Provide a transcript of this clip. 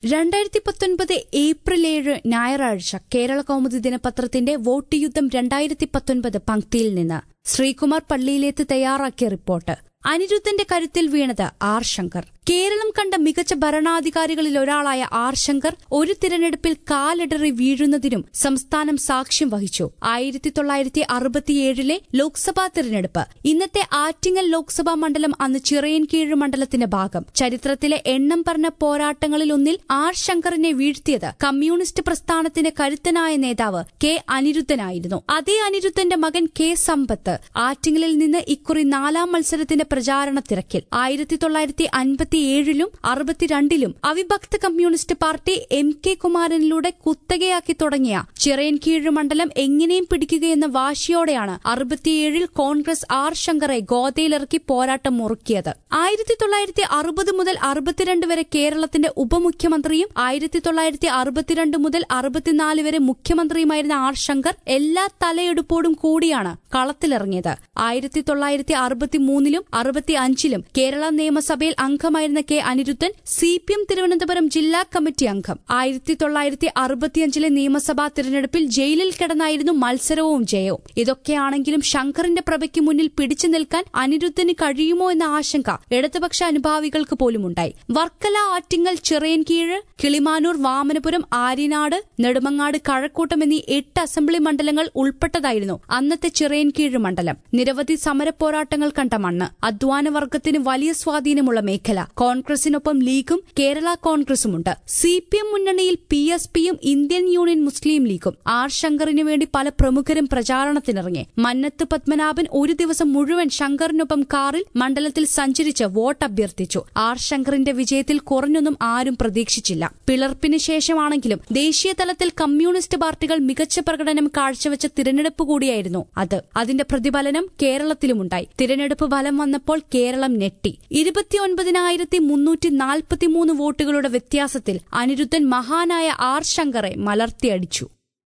രണ്ടായിരത്തി പത്തൊൻപത് ഏപ്രിൽ ഏഴ് ഞായറാഴ്ച കേരള കൗമുദി ദിനപത്രത്തിന്റെ വോട്ട് യുദ്ധം രണ്ടായിരത്തി പത്തൊൻപത് പങ്ക്തിയിൽ നിന്ന് ശ്രീകുമാർ പള്ളിയിലേത്ത് തയ്യാറാക്കിയ റിപ്പോർട്ട് അനിരുദ്ധന്റെ കരുത്തിൽ വീണത് ആർ ശങ്കർ കേരളം കണ്ട മികച്ച ഭരണാധികാരികളിൽ ഒരാളായ ആർ ശങ്കർ ഒരു തിരഞ്ഞെടുപ്പിൽ കാലിടറി വീഴുന്നതിനും സംസ്ഥാനം സാക്ഷ്യം വഹിച്ചു ആയിരത്തി തൊള്ളായിരത്തി അറുപത്തിയേഴിലെ ലോക്സഭാ തിരഞ്ഞെടുപ്പ് ഇന്നത്തെ ആറ്റിങ്ങൽ ലോക്സഭാ മണ്ഡലം അന്ന് ചിറയൻകീഴ് മണ്ഡലത്തിന്റെ ഭാഗം ചരിത്രത്തിലെ എണ്ണം പറഞ്ഞ പോരാട്ടങ്ങളിലൊന്നിൽ ആർ ശങ്കറിനെ വീഴ്ത്തിയത് കമ്മ്യൂണിസ്റ്റ് പ്രസ്ഥാനത്തിന്റെ കരുത്തനായ നേതാവ് കെ അനിരുദ്ധനായിരുന്നു അതേ അനിരുദ്ധന്റെ മകൻ കെ സമ്പത്ത് ആറ്റിങ്ങലിൽ നിന്ന് ഇക്കുറി നാലാം മത്സരത്തിന്റെ പ്രചാരണ തിരക്കിൽ ആയിരത്തി തൊള്ളായിരത്തി അൻപത്തിയേഴിലും അറുപത്തിരണ്ടിലും അവിഭക്ത കമ്മ്യൂണിസ്റ്റ് പാർട്ടി എം കെ കുമാരനിലൂടെ കുത്തകയാക്കി തുടങ്ങിയ ചിറയൻകീഴ് മണ്ഡലം എങ്ങനെയും പിടിക്കുകയെന്ന വാശിയോടെയാണ് അറുപത്തിയേഴിൽ കോൺഗ്രസ് ആർ ശങ്കറെ ഗോതയിലിറക്കി പോരാട്ടം മുറുക്കിയത് ആയിരത്തി തൊള്ളായിരത്തി അറുപത് മുതൽ അറുപത്തിരണ്ട് വരെ കേരളത്തിന്റെ ഉപമുഖ്യമന്ത്രിയും ആയിരത്തി തൊള്ളായിരത്തി അറുപത്തിരണ്ട് മുതൽ അറുപത്തിനാല് വരെ മുഖ്യമന്ത്രിയുമായിരുന്ന ആർ ശങ്കർ എല്ലാ തലയെടുപ്പോടും കൂടിയാണ് കളത്തിലിറങ്ങിയത് ആയിരത്തി തൊള്ളായിരത്തി അറുപത്തിമൂന്നിലും അറുപത്തി അഞ്ചിലും കേരള നിയമസഭയിൽ അംഗമായിരുന്ന K Anirudhan C P M Thiruvananthapuram ജില്ലാ കമ്മിറ്റി അംഗം ആയിരത്തി തൊള്ളായിരത്തി അറുപത്തിയഞ്ചിലെ നിയമസഭാ തിരഞ്ഞെടുപ്പിൽ ജയിലിൽ കിടന്നായിരുന്നു മത്സരവും ജയവും ഇതൊക്കെയാണെങ്കിലും ശങ്കറിന്റെ പ്രഭയ്ക്ക് മുന്നിൽ പിടിച്ചു നിൽക്കാൻ അനിരുദ്ധന് കഴിയുമോ എന്ന ആശങ്ക ഇടതുപക്ഷ അനുഭാവികൾക്ക് പോലുമുണ്ടായി വർക്കല ആറ്റിങ്ങൽ ചിറയൻകീഴ് കിളിമാനൂർ വാമനപുരം ആര്യനാട് നെടുമങ്ങാട് കഴക്കൂട്ടം എന്നീ എട്ട് അസംബ്ലി മണ്ഡലങ്ങൾ ഉൾപ്പെട്ടതായിരുന്നു അന്നത്തെ ചിറയൻകീഴ് മണ്ഡലം നിരവധി സമരപ്പോരാട്ടങ്ങൾ കണ്ട മണ്ണ് അധ്വാനവർഗത്തിന് വലിയ സ്വാധീനമുള്ള മേഖല കോൺഗ്രസിനൊപ്പം ലീഗും കേരള കോൺഗ്രസുമുണ്ട് സി പി എം മുന്നണിയിൽ പി എസ് പിയും ഇന്ത്യൻ യൂണിയൻ മുസ്ലിം ലീഗും ആർ ശങ്കറിനു വേണ്ടി പല പ്രമുഖരും പ്രചാരണത്തിനിറങ്ങി മന്നത്ത് പത്മനാഭൻ ഒരു ദിവസം മുഴുവൻ ശങ്കറിനൊപ്പം കാറിൽ മണ്ഡലത്തിൽ സഞ്ചരിച്ച് വോട്ട് അഭ്യർത്ഥിച്ചു ആർ ശങ്കറിന്റെ വിജയത്തിൽ കുറഞ്ഞൊന്നും ആരും പ്രതീക്ഷിച്ചില്ല പിളർപ്പിന് ശേഷമാണെങ്കിലും ദേശീയ തലത്തിൽ കമ്മ്യൂണിസ്റ്റ് പാർട്ടികൾ മികച്ച പ്രകടനം കാഴ്ചവെച്ച തിരഞ്ഞെടുപ്പ് കൂടിയായിരുന്നു അത് അതിന്റെ പ്രതിഫലനം കേരളത്തിലുമുണ്ടായി തിരഞ്ഞെടുപ്പ് ഫലം വന്നപ്പോൾ കേരളം ഞെട്ടി ഇരുപത്തിയൊൻപതിനായിരത്തി മുന്നൂറ്റി നാൽപ്പത്തിമൂന്ന് വോട്ടുകളുടെ വ്യത്യാസത്തിൽ അനിരുദ്ധൻ മഹാനായ ആർ ശങ്കറെ മലർത്തിയടിച്ചു